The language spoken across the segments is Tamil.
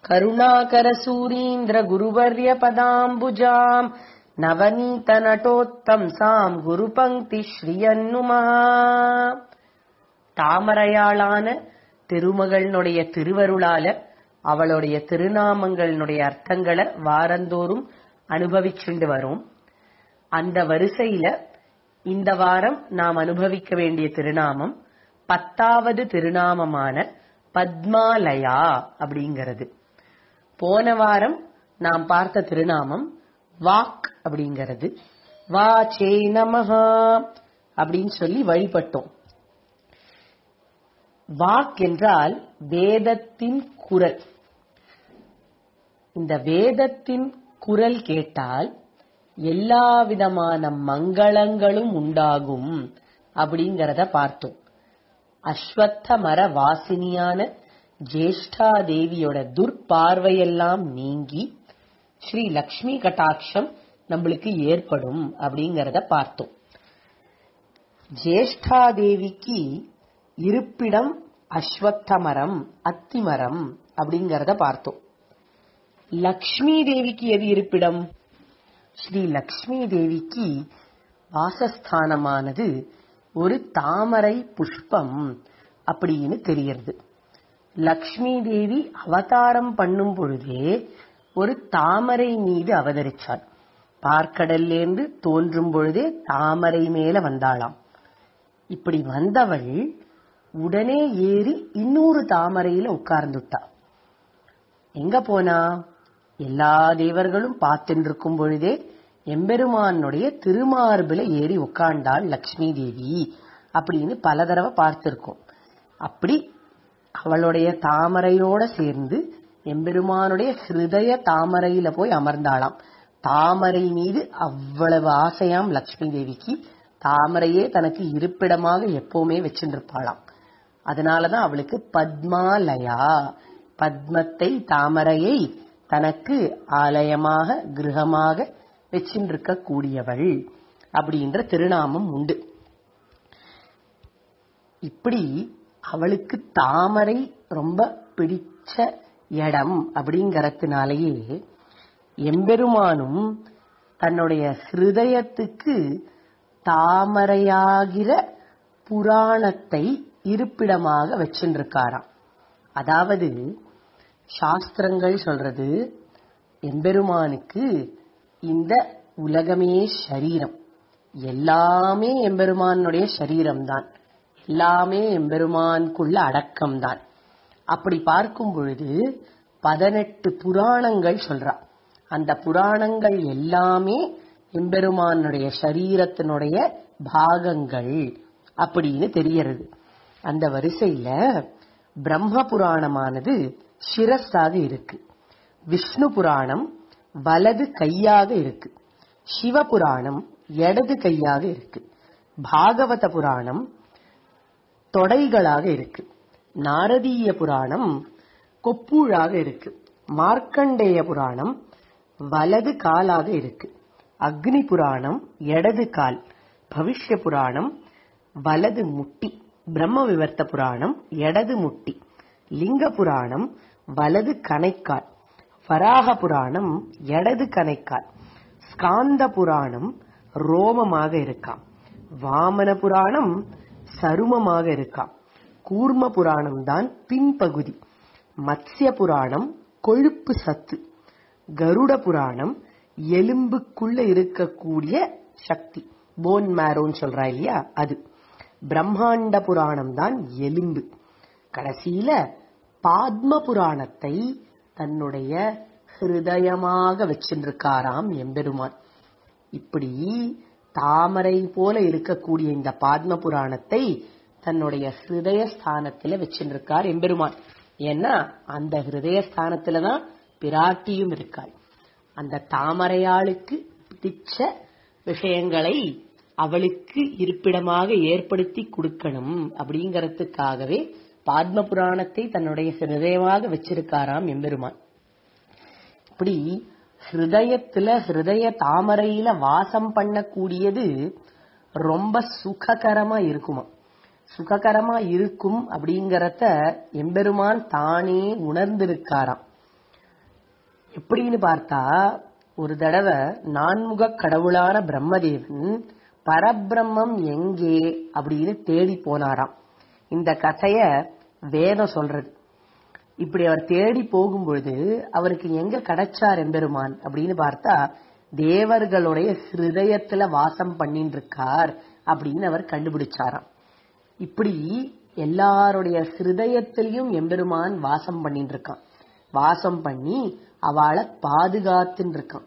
கருணாகரசூரீந்திர குருவர்ய பதாம்புஜாம் நவநீத நட்டோத்தம்சாம் குரு பங்கி ஸ்ரீயன்னுமா தாமரையாளான திருமகளினுடைய திருவருளால அவளுடைய திருநாமங்களினுடைய அர்த்தங்களை வாரந்தோறும் அனுபவிச்சுண்டு வரோம் அந்த வரிசையில இந்த வாரம் நாம் அனுபவிக்க வேண்டிய திருநாமம் பத்தாவது திருநாமமான பத்மாலயா அப்படிங்கிறது போன வாரம் நாம் பார்த்த திருநாமம் வாக் அப்படிங்கிறது வாச்சே நமஹா அப்படின்னு சொல்லி வழிபட்டோம் வாக் என்றால் வேதத்தின் குரல் இந்த வேதத்தின் குரல் கேட்டால் எல்லா விதமான மங்களங்களும் உண்டாகும் அப்படிங்கறத பார்த்தோம் அஸ்வத்த மர வாசினியான ஜேஷ்டா தேவியோட துர்பார்வையெல்லாம் நீங்கி ஸ்ரீ லக்ஷ்மி கட்டாட்சம் நம்மளுக்கு ஏற்படும் அப்படிங்கறத பார்த்தோம் ஜேஷ்டா தேவிக்கு இருப்பிடம் அஸ்வத்த மரம் அத்திமரம் அப்படிங்கறத பார்த்தோம் லக்ஷ்மி தேவிக்கு எது இருப்பிடம் ஸ்ரீ லக்ஷ்மி தேவிக்கு வாசஸ்தானமானது ஒரு தாமரை புஷ்பம் அப்படின்னு தெரியறது லக்ஷ்மி தேவி அவதாரம் பண்ணும் பொழுதே ஒரு தாமரை மீது அவதரிச்சாள் பார்க்கடல்லேருந்து தோன்றும் பொழுதே தாமரை மேல வந்தாளாம் இப்படி வந்தவள் உடனே ஏறி இன்னொரு தாமரையில உட்கார்ந்துட்டா எங்க போனா எல்லா தேவர்களும் பார்த்துட்டு இருக்கும் பொழுதே எம்பெருமானுடைய திருமார்புல ஏறி உட்கார்ந்தாள் லக்ஷ்மி தேவி அப்படின்னு பல தடவை பார்த்திருக்கோம் அப்படி அவளுடைய தாமரையோட சேர்ந்து எம்பெருமானுடைய ஹிருதய தாமரையில போய் அமர்ந்தாளாம் தாமரை மீது அவ்வளவு ஆசையாம் லக்ஷ்மி தேவிக்கு தாமரையே தனக்கு இருப்பிடமாக எப்பவுமே வச்சுருப்பாளாம் அதனாலதான் அவளுக்கு பத்மாலயா பத்மத்தை தாமரையை தனக்கு ஆலயமாக கிரகமாக வச்சின்றிருக்க கூடியவள் அப்படின்ற திருநாமம் உண்டு இப்படி அவளுக்கு தாமரை ரொம்ப பிடிச்ச இடம் அப்படிங்கறதுனாலேயே எம்பெருமானும் தன்னுடைய ஹிருதயத்துக்கு தாமரையாகிற புராணத்தை இருப்பிடமாக வச்சுருக்காராம் அதாவது சாஸ்திரங்கள் சொல்றது எம்பெருமானுக்கு இந்த உலகமே சரீரம் எல்லாமே எம்பெருமானுடைய சரீரம் தான் எல்லாமே எம்பெருமானுக்குள்ள அடக்கம் தான் அப்படி பார்க்கும் பொழுது பதினெட்டு புராணங்கள் சொல்றா அந்த புராணங்கள் எல்லாமே எம்பெருமானுடைய சரீரத்தினுடைய பாகங்கள் அப்படின்னு தெரியறது அந்த வரிசையில பிரம்ம புராணமானது சிரஸாக இருக்கு விஷ்ணு புராணம் வலது கையாக இருக்கு சிவ புராணம் இடது கையாக இருக்கு பாகவத புராணம் தொடைகளாக இருக்கு நாரதீய புராணம் கொப்பூழாக இருக்கு மார்க்கண்டேய புராணம் வலது காலாக இருக்கு அக்னி புராணம் இடது கால் பவிஷ்ய புராணம் வலது முட்டி பிரம்ம விவர்த்த புராணம் இடது முட்டி லிங்க புராணம் வலது கணைக்கால் வராக புராணம் இடது கணைக்கால் ஸ்காந்த புராணம் ரோமமாக இருக்காம் வாமன புராணம் சருமமாக இருக்காம் கூர்ம புராணம் தான் பின்பகுதி மத்ய புராணம் கொழுப்பு சத்து கருட புராணம் எலும்புக்குள்ள இருக்கக்கூடிய சக்தி போன் மேரோன்னு சொல்றா இல்லையா அது பிரம்மாண்ட புராணம் தான் எலும்பு கடைசியில பாத்ம புராணத்தை தன்னுடைய ஹிருதயமாக வச்சிருக்காராம் எம்பெருமான் இப்படி தாமரை போல இருக்கக்கூடிய இந்த பாத்ம புராணத்தை தன்னுடைய ஹிருதய ஸ்தானத்துல வச்சிருக்கார் எம்பெருமான் ஏன்னா அந்த ஹிருதய ஸ்தானத்துலதான் பிராட்டியும் இருக்காள் அந்த தாமரையாளுக்கு பிடிச்ச விஷயங்களை அவளுக்கு இருப்பிடமாக ஏற்படுத்தி கொடுக்கணும் அப்படிங்கறதுக்காகவே பாத்ம புராணத்தை தன்னுடைய ஹிருதயமாக வச்சிருக்காராம் எம்பெருமான் இப்படி ஹிருதயத்துல ஹிருதய தாமரையில வாசம் பண்ணக்கூடியது ரொம்ப சுககரமா இருக்குமா சுககரமா இருக்கும் அப்படிங்கறத எம்பெருமான் தானே உணர்ந்திருக்காராம் எப்படின்னு பார்த்தா ஒரு தடவை நான்முக கடவுளான பிரம்மதேவன் பரபிரம்மம் எங்கே அப்படின்னு தேடி போனாராம் இந்த கதைய வேதம் சொல்றது இப்படி அவர் தேடி போகும்பொழுது அவருக்கு எங்க கிடைச்சார் எம்பெருமான் அப்படின்னு பார்த்தா தேவர்களுடைய ஹிருதயத்துல வாசம் பண்ணிட்டு இருக்கார் அப்படின்னு அவர் கண்டுபிடிச்சாராம் இப்படி எல்லாருடைய ஹிருதயத்திலையும் எம்பெருமான் வாசம் பண்ணிட்டு இருக்கான் வாசம் பண்ணி அவளை பாதுகாத்துன்னு இருக்கான்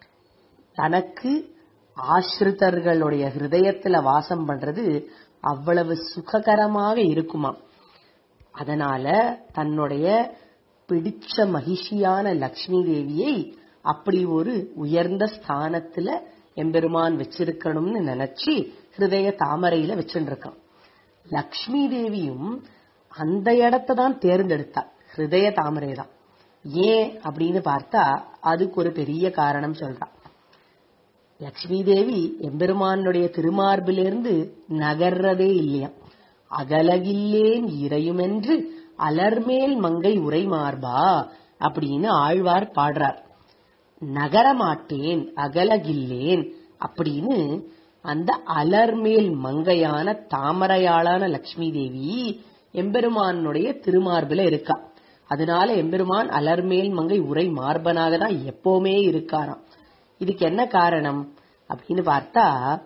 தனக்கு ஆசிரிதர்களுடைய ஹிருதயத்துல வாசம் பண்றது அவ்வளவு சுககரமாக இருக்குமா அதனால தன்னுடைய பிடிச்ச மகிழ்ச்சியான லக்ஷ்மி தேவியை அப்படி ஒரு உயர்ந்த ஸ்தானத்துல எம்பெருமான் வச்சிருக்கணும்னு நினைச்சு ஹிருதய தாமரையில வச்சுட்டு இருக்கான் லக்ஷ்மி தேவியும் அந்த இடத்தை தான் தேர்ந்தெடுத்தா ஹிருதய தாமரை தான் ஏன் அப்படின்னு பார்த்தா அதுக்கு ஒரு பெரிய காரணம் சொல்றா லக்ஷ்மி தேவி எம்பெருமானுடைய திருமார்பிலிருந்து நகர்றதே இல்லையா அகலகில்லேன் இறையுமென்று அலர்மேல் மங்கை உரை மார்பா அப்படின்னு ஆழ்வார் பாடுறார் நகரமாட்டேன் அகலகில்லேன் அப்படின்னு அந்த அலர்மேல் மங்கையான தாமரையாளான லக்ஷ்மி தேவி எம்பெருமானுடைய திருமார்பில இருக்கா அதனால எம்பெருமான் அலர்மேல் மங்கை உரை மார்பனாக தான் எப்பவுமே இருக்காராம் இதுக்கு என்ன காரணம் அப்படின்னு பார்த்தா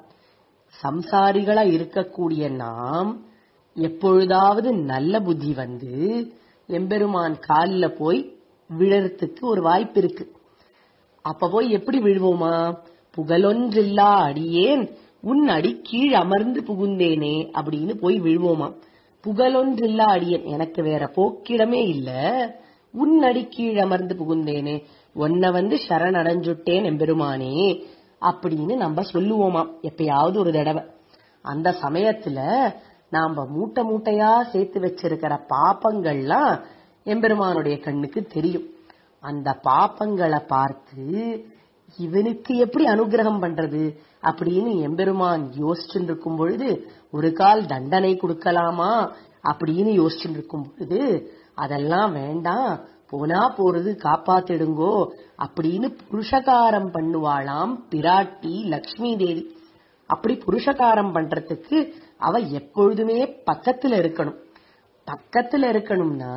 சம்சாரிகளா இருக்கக்கூடிய நாம் எப்பொழுதாவது நல்ல புத்தி வந்து எம்பெருமான் காலில் போய் விழறதுக்கு ஒரு வாய்ப்பு இருக்கு அப்ப போய் எப்படி விழுவோமா புகழொன்றில்லா அடியேன் உன் அடி கீழ் அமர்ந்து புகுந்தேனே அப்படின்னு போய் விழுவோமா புகழொன்றில்லா அடியேன் எனக்கு வேற போக்கிடமே இல்ல உன் அடி கீழ் அமர்ந்து புகுந்தேனே உன்னை வந்து சரண் அடைஞ்சுட்டேன் எம்பெருமானே அப்படின்னு நம்ம சொல்லுவோமா எப்பயாவது ஒரு தடவை அந்த சமயத்துல நாம மூட்டை மூட்டையா சேர்த்து வச்சிருக்கிற பாப்பங்கள்லாம் எம்பெருமானுடைய கண்ணுக்கு தெரியும் அந்த பாப்பங்களை பார்த்து இவனுக்கு எப்படி அனுகிரகம் பண்றது அப்படின்னு எம்பெருமான் யோசிச்சுட்டு இருக்கும் பொழுது ஒரு கால் தண்டனை கொடுக்கலாமா அப்படின்னு யோசிச்சுட்டு இருக்கும் பொழுது அதெல்லாம் வேண்டாம் போனா போறது காப்பாத்திடுங்கோ அப்படின்னு புருஷகாரம் பண்ணுவாளாம் பிராட்டி லக்ஷ்மி தேவி அப்படி புருஷகாரம் பண்றதுக்கு அவ எப்பொழுதுமே பக்கத்துல இருக்கணும் பக்கத்துல இருக்கணும்னா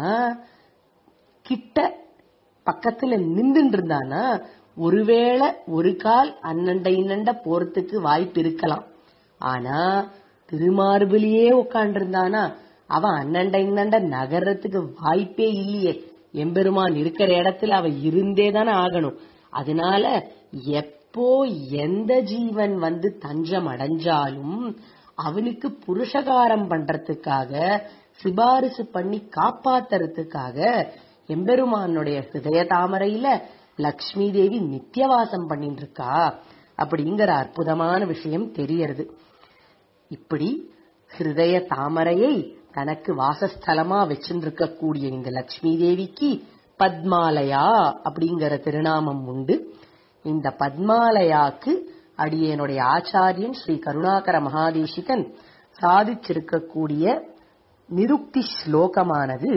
கிட்ட பக்கத்துல நின்றுட்டு இருந்தானா ஒருவேளை ஒரு கால் அண்ணண்ட இன்னண்ட போறதுக்கு வாய்ப்பு இருக்கலாம் ஆனா திருமார்பிலேயே உட்காண்டிருந்தானா அவன் அண்ணண்ட இன்னண்ட நகர்றதுக்கு வாய்ப்பே இல்லையே எம்பெருமான் இருக்கிற இடத்துல அவ இருந்தே தானே ஆகணும் அதனால எப்போ எந்த ஜீவன் வந்து தஞ்சம் அடைஞ்சாலும் அவனுக்கு புருஷகாரம் பண்றதுக்காக சிபாரிசு பண்ணி காப்பாத்துறதுக்காக எம்பெருமானுடைய ஹிருதய தாமரையில லக்ஷ்மி தேவி நித்தியவாசம் பண்ணிட்டு இருக்கா அப்படிங்கிற அற்புதமான விஷயம் தெரியறது இப்படி ஹிருதய தாமரையை தனக்கு வாசஸ்தலமா வச்சிருக்கக்கூடிய இந்த லக்ஷ்மி தேவிக்கு பத்மாலயா அப்படிங்கிற திருநாமம் உண்டு இந்த பத்மாலயாக்கு அடியனுடைய ஆச்சாரியன் ஸ்ரீ கருணாகர மகாதேசிகன் சாதிச்சிருக்கக்கூடிய நிருக்தி ஸ்லோகமானது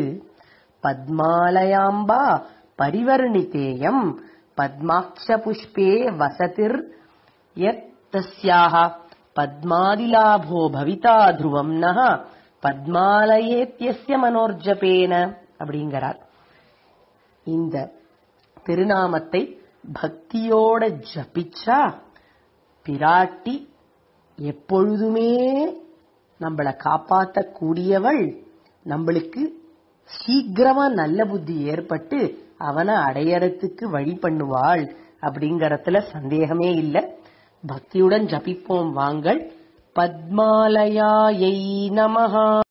பத்மாலயாம்பா பரிவர்ணித்தேயம் பத்மாட்ச புஷ்பே வசதிர் யத் தஸ்யாக பத்மாதிலாபோ பவிதா துருவம் நக பத்மாலயேத்தியஸ்ய மனோர்ஜபேன அப்படிங்கிறார் இந்த திருநாமத்தை பக்தியோட ஜபிச்சா பிராட்டி எப்பொழுதுமே நம்மள காப்பாத்தக்கூடியவள் நம்மளுக்கு சீக்கிரமா நல்ல புத்தி ஏற்பட்டு அவனை அடையறதுக்கு வழி பண்ணுவாள் அப்படிங்கறதுல சந்தேகமே இல்ல பக்தியுடன் ஜபிப்போம் வாங்கள் பத்மாலயாயை நமஹா